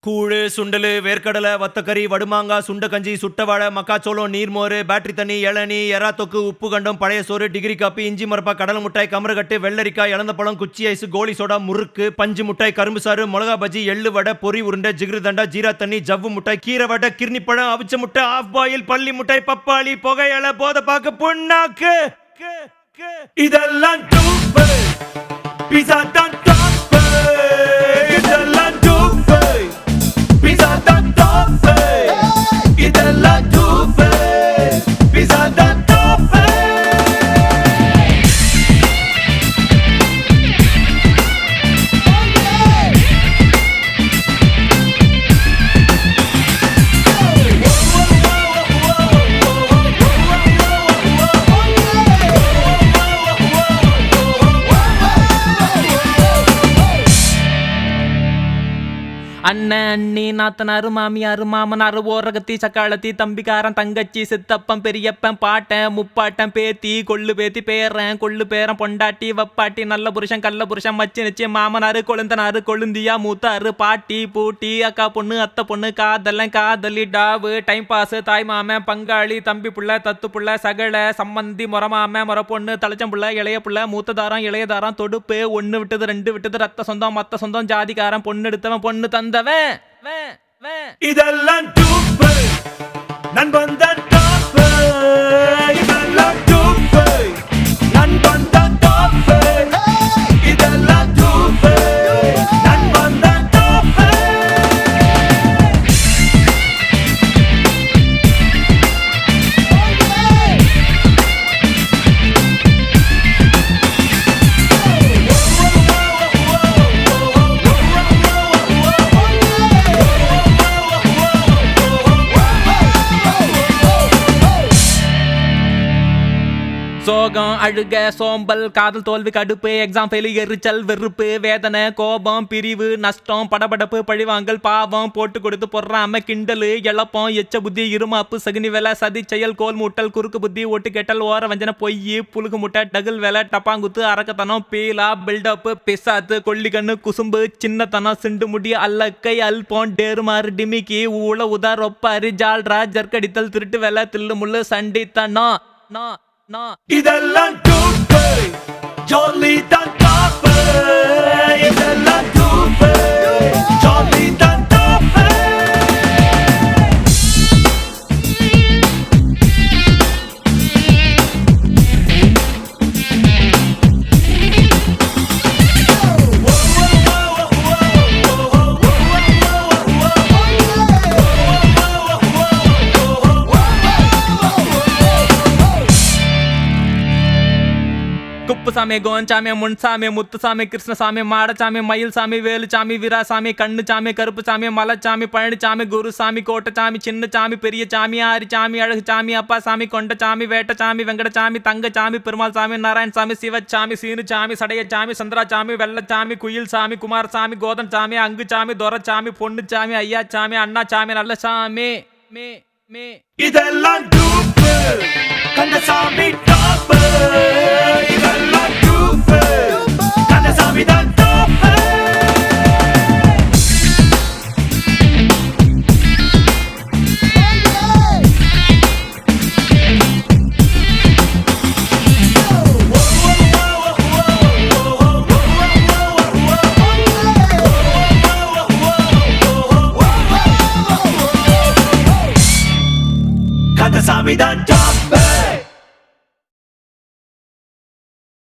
கூழு சுண்டலு வேர்க்கடலை வத்தக்கறி வடுமாங்கா சுண்டகஞ்சி சுட்டவாழை மக்காச்சோளம் நீர்மோர் பேட்டரி தண்ணி இளநீ எறா தொக்கு உப்பு கண்டம் பழைய சோறு டிகிரி காப்பி இஞ்சி மரப்பா கடலை மிட்டாய் கமரகட்டு வெள்ளரிக்காய் இளந்த பழம் குச்சி ஐஸ் கோலி சோடா முறுக்கு பஞ்சு மிட்டாய் கரும்பு சாறு மிளகா பஜ்ஜி எள்ளு வடை பொரி உருண்டை ஜிகிரு தண்டா ஜீரா தண்ணி ஜவ்வு மிட்டாய் கீரை வடை கிர்னி பழம் அவிச்ச முட்டை ஆஃப் பாயில் பள்ளி மிட்டாய் பப்பாளி புகையலை போத பாக்கு புண்ணாக்கு கு, கு. இதெல்லாம் டூப்பு பீஸா தான் டாப்பு இதெல்லாம் டூப்பு பீஸா தான் டாப்பு இதெல்லாம் டூப்பு பீஸா தான் டாப்பு அண்ணன் அண்ணி நாத்தனாரு மாமியாரு மாமனாரு ஓரகத்தி சக்காளத்தி தம்பிக்காரன் தங்கச்சி சித்தப்பன் பெரியப்பன் பாட்டன் முப்பாட்டன் பேத்தி கொள்ளு பேத்தி பேரன் கொள்ளு பேரன் பொண்டாட்டி வப்பாட்டி நல்ல புருஷன் கள்ள புருஷன் மச்சி நிச்சி மாமனாரு கொழுந்தனாரு கொழுந்தியா மூத்தாரு பாட்டி பூட்டி அக்கா பொண்ணு அத்தை பொண்ணு காதலன் காதலி டாவு டைம் பாஸ் தாய் மாமன் பங்காளி தம்பி புள்ள தத்து புள்ள சகல சம்மந்தி முறமாம முறை பொண்ணு தலைச்சம் புள்ள இளைய புள்ள மூத்ததாரம் இளையதாரம் தொடுப்பு ஒண்ணு விட்டது ரெண்டு விட்டது ரத்த சொந்தம் மத்த சொந்தம் ஜாதிகாரன் பொண்ணு எடுத்தவன் பொண்ணு தந்தவன் வே, வே. இதெல்லாம் டூப்பு நண்பன் தான் டாப்பு இதெல்லாம் டூப்பு நண்பன் தான் டாப்பு இதெல்லாம் டூப்பு நண்பன் தான் டாப்பு சோகம் அழுக சோம்பல் காதல் தோல்வி கடுப்பு எக்ஸாம் ஃபெயிலு எரிச்சல் வெறுப்பு வேதனை கோபம் பிரிவு நஷ்டம் படபடப்பு பழிவாங்கல் பாவம் போட்டு கொடுத்து பொறாம கிண்டலு இழப்பம் எச்ச புத்தி இருமாப்பு சகுனி வேலை சதி செயல் கோல் மூட்டல் குறுக்கு புத்தி ஒட்டு கெட்டல் ஓர வஞ்சன பொய் புழுகு முட்டை டகுல் வேலை டப்பாங்குத்து அரக்கத்தனம் பீலா பில்டப் பிசாத்து கொல்லிக்கண்ணு குசும்பு சின்னத்தனம் சிண்டு முடி அல்லக்கை அல்போன் டேருமாறு டிமிக்கி ஊழ உதார் ஒப்பாரி ஜால்ரா ஜர்க்கடித்தல் திருட்டு வேலை தில்லு முள்ளு சண்டித்தனம் நா நா இதெல்லாம் டூப்பு ஜாலி தான் டாப்பு இதெல்லாம் டூப்பு ஜாலி தான் டாப்பு குப்புசாமி கோன்சாமி முன்சாமி முத்துசாமி கிருஷ்ணசாமி மாடசாமி மயில்சாமி வேலுசாமி வீராசாமி கண்ணுசாமி கருப்புசாமி மலைச்சாமி பழனிசாமி குருசாமி கோட்டசாமி சின்னசாமி பெரியசாமி ஆரிச்சாமி அழகுசாமி அப்பாசாமி கொண்டசாமி வேட்டசாமி வெங்கடசாமி தங்கசாமி பெருமாள்சாமி நாராயணசாமி சிவச்சாமி சீனுசாமி சடையச்சாமி சந்திராசாமி வெள்ளச்சாமி குயில்சாமி குமாரசாமி கோதன்சாமி அங்குச்சாமி துரச்சாமி பொண்ணுச்சாமி ஐயாச்சாமி அண்ணாச்சாமி நல்லசாமி மே மே இதெல்லாம் டூப்பு கந்தசாமி டாப்பு இதெல்லாம் டூப்பு கந்தசாமி தான் டாப்பு கந்தசாமி தான் டாப்பு